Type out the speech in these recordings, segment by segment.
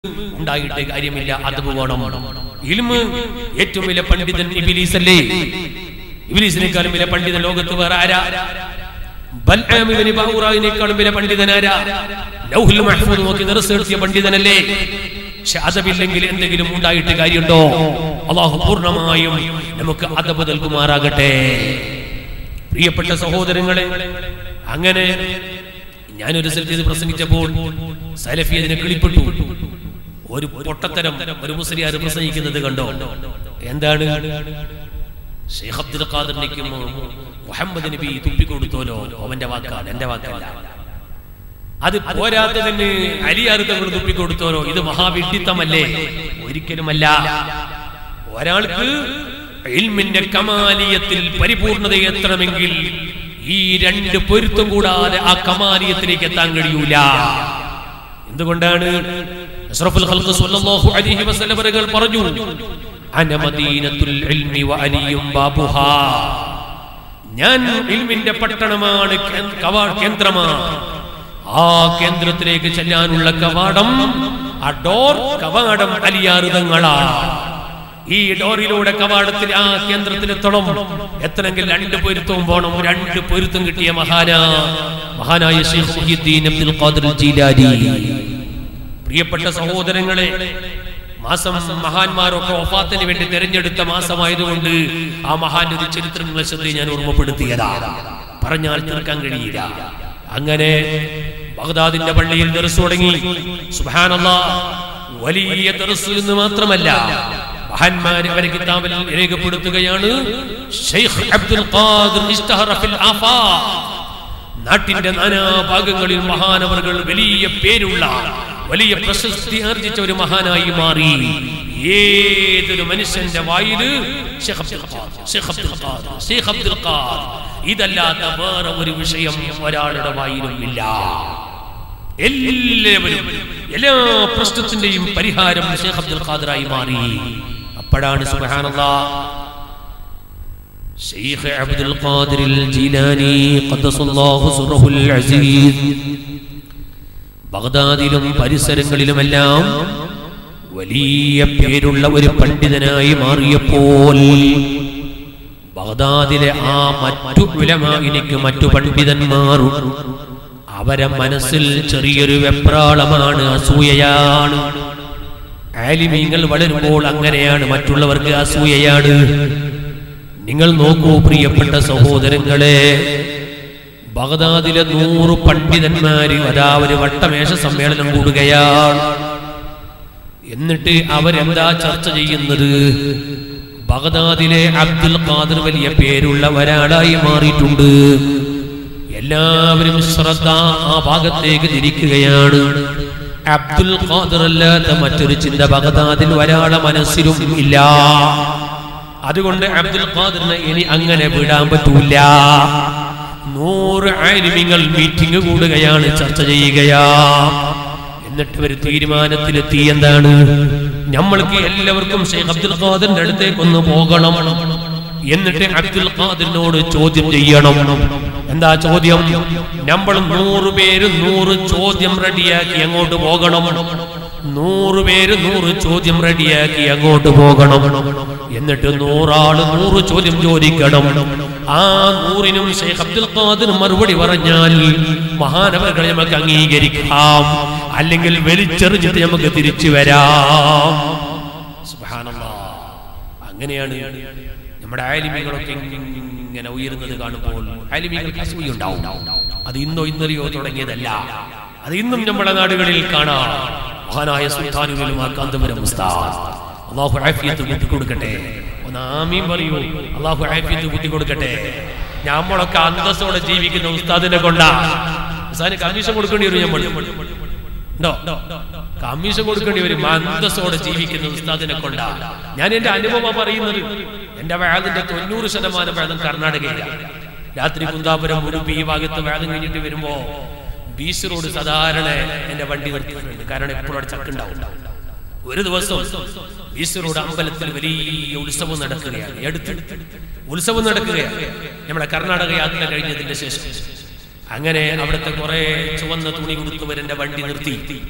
ഉണ്ടായിട്ട് കാര്യമില്ല അത് വേണം ഇൽമ് ഏറ്റവും വലിയ പണ്ഡിതൻ ഇബിലീസ് അല്ലേ ഇബിലീസിനേക്കാളും വലിയ പണ്ഡിതൻ ലോകത്ത് വേറെ ആരാ ബൽആം ഇബ്നു ബഹൂറയിനേക്കാളും വലിയ പണ്ഡിതനാരാ ലൗഹുൽ മഹ്ഫൂദ് നോക്കി ദർസ് നടത്തിയ പണ്ഡിതനല്ലേ പക്ഷെ അതബില്ലെങ്കിൽ എന്തെങ്കിലും ഉണ്ടായിട്ട് കാര്യമുണ്ടോ അള്ളാഹു പൂർണ്ണമായും നമുക്ക് അതബ് നൽകുമാറാകട്ടെ പ്രിയപ്പെട്ട സഹോദരങ്ങളെ അങ്ങനെ ഞാനൊരു സ്ഥലത്ത് ഇത് പ്രസംഗിച്ചപ്പോൾ സലഫി അതിനെ കിളിപ്പെട്ടു ഒരു പൊട്ടത്തരം ഒരു മുസ്ലിയാർ പ്രസംഗിക്കുന്നത് കണ്ടോ എന്താണ് ഷെയ്ഖ് അബ്ദുൽ ഖാദറിനിക്കും മുഹമ്മദ് നബി തുപ്പിക്കൊടുത്തോലോ അവന്റെ വാക്കാണ് എന്റെ വാക്കല്ല അത് പോരാത്തതിന് അലിയാർ തങ്ങൾ തുപ്പിക്കൊടുത്തോലോ ഇത് മഹാവിഡിത്തമല്ലേ ഒരിക്കലുമല്ല ഒരാൾക്ക് ഇൽമിന്റെ കമാലിയത്തിൽ പരിപൂർണത എത്തണമെങ്കിൽ ഈ രണ്ട് പൊരുത്തം കൂടാതെ ആ കമാലിയത്തിലേക്ക് എത്താൻ കഴിയൂല എന്തുകൊണ്ടാണ് അഷ്റഫുൽ ഖൽഖ് സ്വല്ലല്ലാഹു അലൈഹി വസല്ലം അവர்கள் പറഞ്ഞു അന മദീനത്തുൽ ഇൽമി വ അലിയും ബാബുഹാ ഞാൻ ഇൽമിന്റെ പട്ടണമാണ് കേ- കവാ- കേന്ദ്രമാണ് ആ കേന്ദ്രത്തിലേക്ക് ചെല്ലാനുള്ള കവാടം ആ ഡോർ കവാടം അലിയാറുതങ്ങളാണ് ഈ ഡോറിലൂടെ കവാടത്തിൽ ആ കേന്ദ്രത്തിലെത്തണം എത്തണമെങ്കിൽ രണ്ട് പൊരുത്തവും പോണം രണ്ട് പൊരുത്തം കിട്ടിയ മഹാന മഹാനായ Sheikh Muhyiddin Abdul Qadir Jilani പ്രിയപ്പെട്ട സഹോദരങ്ങളെ മാസം മഹാന്മാരൊക്കെ ഒഫാത്തിന് വേണ്ടി തെരഞ്ഞെടുത്ത മാസമായതുകൊണ്ട് ആ മഹാന്റെ ഒരു ചരിത്രങ്ങളെ ശ്രദ്ധയെ ഞാൻ ഓർമ്മപ്പെടുത്തിയതാ പറഞ്ഞാൽ തീർക്കാൻ കഴിയില്ല അങ്ങനെ ബഗ്ദാദിന്റെ പള്ളിയിൽ ദർസ് തുടങ്ങി സുബ്ഹാനല്ലാ വലിയ ദർസ് എന്ന് മാത്രമല്ല മഹാന്മാർ അവരെ കിതാബിൽ രേഖപ്പെടുത്തുകയാണ് ഷെയ്ഖ് അബ്ദുൽ ഖാദിർ ഇസ്തഹറ ഫിൽ ആഫാഖ് നാട്ടിന്റെ നാനാഭാഗങ്ങളിൽ മഹാനവറുകൾ വലിയ പേരുള്ള വലിയ പ്രശസ്തി ആർജിച്ച ഒരു മഹാനായി മാറി ഏതൊരു മനുഷ്യന്റെ വായില് ഷെയ്ഖ് അബ്ദുൽ ഖാദിർ, ഷെയ്ഖ് അബ്ദുൽ ഖാദിർ, ഷെയ്ഖ് അബ്ദുൽ ഖാദിർ. ഇതല്ലാത്ത വേറെ ഒരു വിഷയം ഒരാളുടെ വായിലും ഇല്ല എല്ലാവരും എല്ലാ പ്രശ്നത്തിന്റെയും പരിഹാരം ഷെയ്ഖ് അബ്ദുൽ ഖാദിറായി മാറി അപ്പോഴാണ് സുബ്ഹാനല്ലാഹ് شيخ عبد القادر الجيلاني قدس الله سره العزيز ബഗ്ദാദിലും പരിസരങ്ങളിലുമെല്ലാം വലിയ പേരുള്ള ഒരു പണ്ഡിതനായി മാറിയപ്പോൾ ബഗ്ദാദിലെ ആ മറ്റു ഉലമായിനിക്ക് മറ്റു പണ്ഡിതന്മാർ അവരെ മനസ്സിൽ ചെറിയൊരു വെപ്രാളമാണ് അസൂയയാണ് ആലിമീങ്ങൾ വളരുമ്പോൾ അങ്ങനെയാണ് മറ്റുള്ളവർക്ക് അസൂയയാണ് നിങ്ങൾ നോക്കൂ പ്രിയപ്പെട്ട സഹോദരങ്ങളെ ബഗ്ദാദിലെ നൂറ് പണ്ഡിതന്മാര് അതാ ഒരു വട്ടമേശ സമ്മേളനം കൂടുകയാണ് എന്നിട്ട് അവരെന്താ ചർച്ച ചെയ്യുന്നത് ബഗ്ദാദിലെ അബ്ദുൽ ഖാദിർ വലിയ പേരുള്ള ഒരാളായി മാറിയിട്ടുണ്ട് എല്ലാവരും ശ്രദ്ധ ആ ഭാഗത്തേക്ക് തിരിക്കുകയാണ് അബ്ദുൽ ഖാദിർ അല്ലാത്ത മറ്റൊരു ചിന്ത ബഗ്ദാദിൽ ഒരാളെ മനസ്സിലും ഇല്ല അതുകൊണ്ട് അബ്ദുൽ ഖാദിറിനെ ഇനി അങ്ങനെ വിടാൻ പറ്റൂല നൂറ് ആലിമിങ്ങൾ മീറ്റിംഗ് കൂടുകയാണ് ചർച്ച ചെയ്യുകയാ എന്നിട്ട് ഒരു തീരുമാനത്തിലെത്തി എന്താണ് നമ്മൾക്ക് എല്ലാവർക്കും ഷെയ്ഖ് അബ്ദുൽ ഖാദിറിന്റെ അടുത്തേക്ക് ഒന്ന് പോകണം എന്നിട്ട് അബ്ദുൽ ഖാദിറിനോട് ചോദ്യം ചെയ്യണം എന്താ ചോദ്യം നമ്മൾ നൂറ് പേര് നൂറ് ചോദ്യം റെഡിയാക്കി അങ്ങോട്ട് പോകണം നൂറ് പേര് നൂറ് ചോദ്യം റെഡിയാക്കി അങ്ങോട്ട് പോകണം എന്നിട്ട് നൂറാള് നൂറ് ചോദ്യം ചോദിക്കണം ആ നൂറിനും ഷെയ്ഖ് അബ്ദുൽ ഖാദിർ മറുപടി പറഞ്ഞാൽ മഹാനവകളെ നമുക്ക് അംഗീകരിക്കാം അല്ലെങ്കിൽ വലിച്ചെറിഞ്ഞിട്ട് നമുക്ക് തിരിച്ചു വരാം സുബ്ഹാനല്ലാഹ്. അങ്ങനെയാണ് നമ്മുടെ ആലിമികളൊക്കെ ഇങ്ങനെ ഉയരുന്നത് കാണുമ്പോൾ ആലിമികൾക്ക് അസൂയുണ്ടാവും അത് ഇന്നോ ഇന്നലെയോ തുടങ്ങിയതല്ല അത് ഇന്നും നമ്മുടെ നാടുകളിൽ കാണാം മഹാനായ സുൽത്താനുകളും കാന്തപുരം ഉസ്താദ് അള്ളാഹു ആഫിയത്ത് ബുദ്ധി കൊടുക്കട്ടെ ഒന്ന് ആമീൻ പറയൂ അള്ളാഹു ആഫിയത്ത് ബുദ്ധി കൊടുക്കട്ടെ നമ്മളൊക്കെ അന്തസ്സോടെ ജീവിക്കുന്ന ഉസ്താദിനെ കൊണ്ടാ ഉസ്താദിന് കമ്മീഷൻ കൊടുക്കേണ്ടി വരും നമ്മൾ ഉണ്ടോ കമ്മീഷൻ കൊടുക്കേണ്ടി വരും അന്തസ്സോടെ ജീവിക്കുന്ന ഉസ്താദിനെ കൊണ്ടാ ഞാൻ എന്റെ അനുഭവം പറയുന്നത് എന്റെ വേദന്റെ തൊണ്ണൂറ് ശതമാനം വേദം കർണാടകയിലാണ് രാത്രി കുന്താപുരം ഉടുപ്പി ഈ ഭാഗത്ത് വേദം കഴിഞ്ഞിട്ട് വരുമ്പോ ബീച്ച് റോഡ് സാധാരണ എന്റെ വണ്ടി നിർത്തിയിട്ടുണ്ട് കാരണം എപ്പോഴും അവിടെ ചക്കുണ്ടാവും ഒരു ദിവസം ബീച്ച് റോഡ് അമ്പലത്തിൽ വലിയ ഉത്സവം നടക്കുകയാണ് എടുത്ത് ഉത്സവം നടക്കുകയാണ് നമ്മുടെ കർണാടക യാത്ര കഴിഞ്ഞതിന്റെ ശേഷം അങ്ങനെ അവിടുത്തെ കുറെ ചുവന്ന തുണി കൊടുത്തവരെന്റെ വണ്ടി നിർത്തി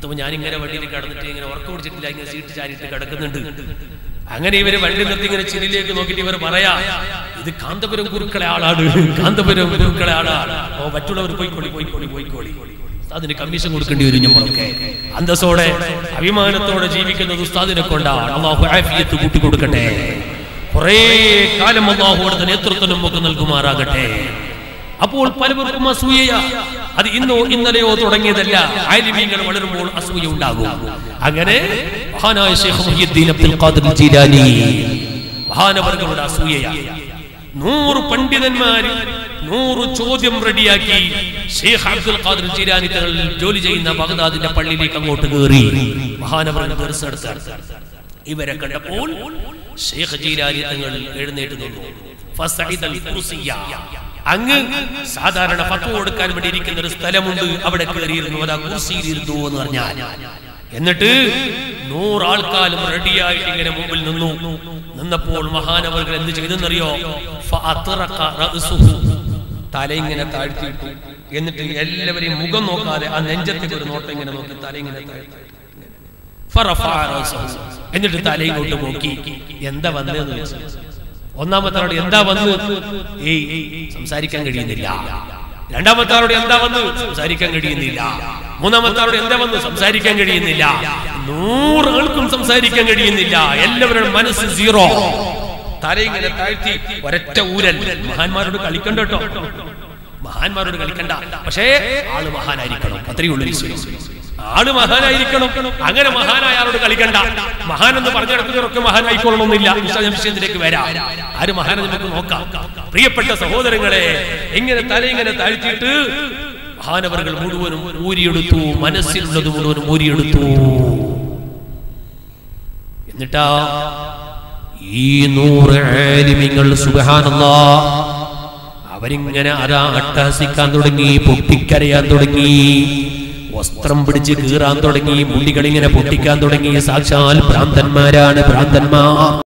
നിർത്തുമ്പോൾ ഞാനിങ്ങനെ വണ്ടിയിൽ കിടന്നിട്ട് ഇങ്ങനെ ഉറക്കം പിടിച്ചിട്ടില്ല ഇങ്ങനെ സീറ്റ് ചാരിയിട്ട് കിടക്കുന്നുണ്ട് അങ്ങനെ ഇവര് വണ്ടി നിർത്തി ഇങ്ങനെ ചിരിലേക്ക് നോക്കിയിട്ട് ഇവർ പറയാ ഇത് കാന്തപുരം കുരുക്കളെ ആളാണ് കാന്തപുരം കുരുക്കളെ ആളാണ് ഓ മറ്റുള്ളവർ പോയിക്കോളി പോയിക്കോളി പോയിക്കോളി അതിന് കമ്മീഷൻ കൊടുക്കേണ്ടി വരും നമ്മളൊക്കെ അന്തസ്സോടെ അഭിമാനത്തോടെ ജീവിക്കുന്നത് ഉസ്താദിനെ കൊണ്ടാണ് അള്ളാഹു ആഫിയത്ത് കൂട്ടി കൊടുക്കട്ടെ കുറേ കാലം അള്ളാഹു അവിടുത്തെ നേതൃത്വം നമുക്ക് നൽകുമാറാകട്ടെ അപ്പോൾ പലവർക്കും അസൂയ അത് ഇന്നോ ഇന്നലെയോ തുടങ്ങിയതല്ല ആലിമീങ്ങൾ വളരുമ്പോൾ അസൂയ ഉണ്ടാകും അങ്ങനെ മഹാനായ Sheikh Muhyiddin Abdul Qadir Jilani മഹാനവർഗങ്ങളുടെ അസൂയയാണ് നൂറ് പണ്ഡിതന്മാര് നൂറ് ചോദ്യം റെഡിയാക്കി ഷെയ്ഖ് അബ്ദുൽ ഖാദിർ ജീലാനി തങ്ങൾ ജോലി ചെയ്യുന്ന ബഗ്ദാദിന്റെ പള്ളിയിലേക്ക് അങ്ങോട്ട് കയറി മഹാനവർഗ ദർസ് നടത്താൻ ഇവരെ കണ്ടപ്പോൾ ഷെയ്ഖ് ജീലാനി തങ്ങൾ എഴുന്നേറ്റ് നിന്നു ഫസഇദൽ കുർസിയ അങ്ങ് സാധാരണ ഫത്വ കൊടുക്കാൻ വേണ്ടി ഇരിക്കുന്ന ഒരു സ്ഥലമുണ്ട് അവിടെ കയറിയിരുന്നു അതാ കുർസിയിലിരുന്നു എന്ന് പറഞ്ഞാൽ എന്നിട്ട് നൂറാൾക്കാലും റെഡിയായിട്ട് ഇങ്ങനെ മുമ്പിൽ നിന്നു നിന്നപ്പോൾ മഹാനവർകൾ എന്ത് ചെയ്തെന്നറിയോ ഫഅത്രഖ റഅ്സുഹു. തല ഇങ്ങനെ താഴ്ത്തിയിട്ടു എന്നിട്ട് എല്ലാവരെയും മുഖം നോക്കാതെ ആ നെഞ്ചത്തേക്ക് ഒരു നോട്ടം ഇങ്ങനെ നോക്കി തല ഇങ്ങനെ താഴ്ത്തി ഫറഫഅ റഅ്സഹു. എന്നിട്ട് തല ഇങ്ങോട്ട് നോക്കി എന്താ വന്നതെന്ന് വെച്ചു ഒന്നാമത്തെ ആളോട് എന്താ വന്ന് ഏയ് സംസാരിക്കാൻ കഴിയുന്നില്ല രണ്ടാമത്തെ ആളോട് എന്താ വന്ന് സംസാരിക്കാൻ കഴിയുന്നില്ല മൂന്നാമത്തെ ആളോട് എന്താ വന്ന് സംസാരിക്കാൻ കഴിയുന്നില്ല നൂറാൾക്കും സംസാരിക്കാൻ കഴിയുന്നില്ല എല്ലാവരുടെ മനസ്സ് സീറോ തല ഇങ്ങനെ താഴ്ത്തി ഒരൊറ്റ ഊരൽ മഹാന്മാരോട് കളിക്കണ്ട കേട്ടോ മഹാന്മാരോട് കളിക്കണ്ട പക്ഷേ ആള് മഹാനായിരിക്കണം അത്രയേ ഉള്ളൂ വിശ്വസം ആള് മഹാനായിരിക്കണം അങ്ങനെ മഹാനായ ആളോട് കളിക്കണ്ട മഹാൻ എന്ന് പറഞ്ഞു കിടക്കുന്നവരൊക്കെ മഹാനായിക്കൊള്ളണമെന്നില്ല വിശ- ഞാൻ വിഷയത്തിലേക്ക് വരാം ആര് മഹാനെ നമുക്ക് നോക്കാം പ്രിയപ്പെട്ട സഹോദരങ്ങളെ ഇങ്ങനെ തല ഇങ്ങനെ താഴ്ത്തിയിട്ട് മഹാനവറുകൾ മുഴുവനും ഊരിയെടുത്തു മനസ്സിലുള്ളത് മുഴുവനും ഊരിയെടുത്തു എന്നിട്ടാ ഈ നൂറ് ആലിമിങ്ങൾ സുബഹാനല്ലാ അവരിങ്ങനെ അതാ അട്ടഹസിക്കാൻ തുടങ്ങി പൊട്ടിക്കരയാൻ തുടങ്ങി വസ്ത്രം പിടിച്ച് കീറാൻ തുടങ്ങി മുള്ളികൾ ഇങ്ങനെ പൊട്ടിക്കാൻ തുടങ്ങി സാക്ഷാൽ ഭ്രാന്തന്മാരാണ് ഭ്രാന്തന്മാർ